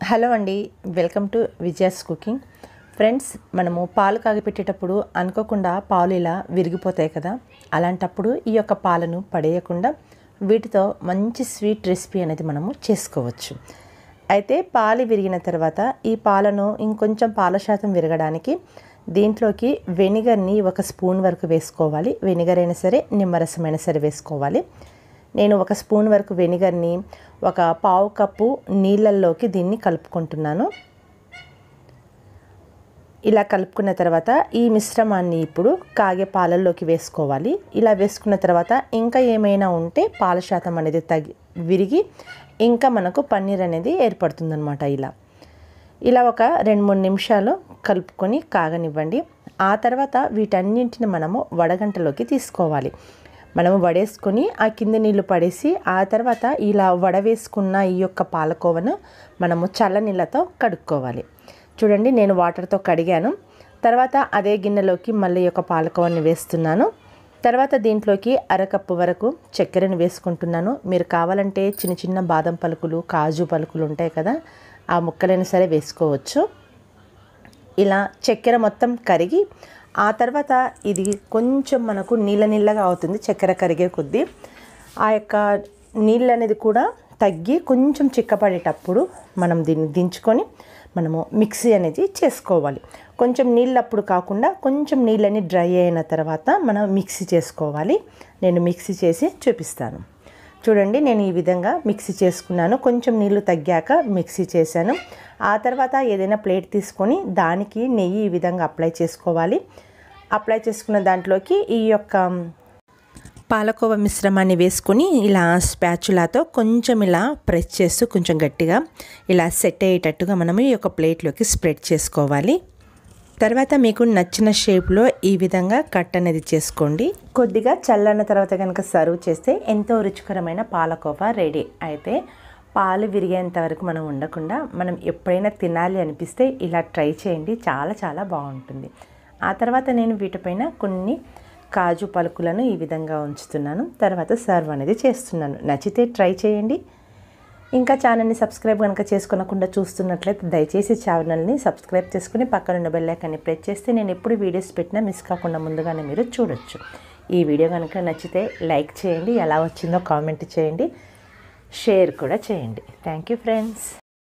hello అండి welcome to Vijaya's cooking friends మనము పాలు కాగపెట్టేటప్పుడు అనుకోకుండా పాలు ఇలా విరిగిపోతాయి కదా అలాంటప్పుడు ఈ యొక్క పాలను పడేయకుండా వీటితో మంచి స్వీట్ రెసిపీ అనేది మనము చేసుకోవచ్చు అయితే పాలు విరిగిన తర్వాత ఈ పాలను ఇంకొంచెం పాల శాతం విరగడానికి దీంట్లోకి వెనిగర్ని ఒక స్పూన్ వరకు వేసుకోవాలి వెనిగర్ అయినా సరే నిమ్మరసమైనా సరే వేసుకోవాలి నేను ఒక స్పూన్ వరకు వెనిగర్ని ఒక పావు కప్పు నీళ్ళల్లోకి దీన్ని కలుపుకుంటున్నాను ఇలా కలుపుకున్న తర్వాత ఈ మిశ్రమాన్ని ఇప్పుడు కాగే పాలల్లోకి వేసుకోవాలి ఇలా వేసుకున్న తర్వాత ఇంకా ఏమైనా ఉంటే పాల శాతం అనేది తగి విరిగి ఇంకా మనకు పన్నీర్ అనేది ఏర్పడుతుందన్నమాట ఇలా ఇలా ఒక రెండు మూడు నిమిషాలు కలుపుకొని కాగనివ్వండి ఆ తర్వాత వీటన్నింటిని మనము వడగంటలోకి తీసుకోవాలి మనము వడేసుకొని ఆ కింద నీళ్లు పడేసి ఆ తర్వాత ఇలా వడవేసుకున్న ఈ యొక్క పాలకోవను మనము చల్ల నీళ్ళతో కడుక్కోవాలి చూడండి నేను వాటర్తో కడిగాను తర్వాత అదే గిన్నెలోకి మళ్ళీ యొక్క పాలకోవని వేస్తున్నాను తర్వాత దీంట్లోకి అరకప్పు వరకు చక్కెరను వేసుకుంటున్నాను మీరు కావాలంటే చిన్న చిన్న బాదం పలుకులు కాజు పలుకులు ఉంటాయి కదా ఆ ముక్కలైనా సరే వేసుకోవచ్చు ఇలా చక్కెర మొత్తం కరిగి ఆ తర్వాత ఇది కొంచెం మనకు నీళ్ళ నీళ్ళగా అవుతుంది చక్కెర కరిగే కొద్దీ ఆ యొక్క నీళ్ళు అనేది కూడా తగ్గి కొంచెం చిక్కపడేటప్పుడు మనం దీన్ని దించుకొని మనము మిక్సీ అనేది చేసుకోవాలి కొంచెం నీళ్ళప్పుడు కాకుండా కొంచెం నీళ్ళని డ్రై అయిన తర్వాత మనం మిక్సీ చేసుకోవాలి నేను మిక్సీ చేసి చూపిస్తాను చూడండి నేను ఈ విధంగా మిక్సీ చేసుకున్నాను కొంచెం నీళ్లు తగ్గాక మిక్సీ చేశాను ఆ తర్వాత ఏదైనా ప్లేట్ తీసుకొని దానికి నెయ్యి ఈ విధంగా అప్లై చేసుకోవాలి అప్లై చేసుకున్న దాంట్లోకి ఈ యొక్క పాలకోవ మిశ్రమాన్ని వేసుకొని ఇలా స్పాచులాతో కొంచెం ఇలా ప్రెస్ చేస్తూ కొంచెం గట్టిగా ఇలా సెట్ అయ్యేటట్టుగా మనము ఈ యొక్క ప్లేట్లోకి స్ప్రెడ్ చేసుకోవాలి తర్వాత మీకు నచ్చిన షేప్లో ఈ విధంగా కట్ అనేది చేసుకోండి కొద్దిగా చల్లన్న తర్వాత కనుక సర్వ్ చేస్తే ఎంతో రుచికరమైన పాలకోవా రెడీ అయితే పాలు విరిగేంత వరకు మనం ఉండకుండా మనం ఎప్పుడైనా తినాలి అనిపిస్తే ఇలా ట్రై చేయండి చాలా చాలా బాగుంటుంది ఆ తర్వాత నేను వీటిపైన కొన్ని కాజు పలుకులను ఈ విధంగా ఉంచుతున్నాను తర్వాత సర్వ్ అనేది చేస్తున్నాను నచ్చితే ట్రై చేయండి ఇంకా ఛానల్ని సబ్స్క్రైబ్ కనుక చేసుకోనకుండా చూస్తున్నట్లయితే దయచేసి ఛానల్ని సబ్స్క్రైబ్ చేసుకుని పక్కనున్న బెల్లైకాన్ని ప్రెస్ చేస్తే నేను ఎప్పుడు వీడియోస్ పెట్టినా మిస్ కాకుండా ముందుగానే మీరు చూడొచ్చు ఈ వీడియో కనుక నచ్చితే లైక్ చేయండి ఎలా వచ్చిందో కామెంట్ చేయండి షేర్ కూడా చేయండి థ్యాంక్ యూ ఫ్రెండ్స్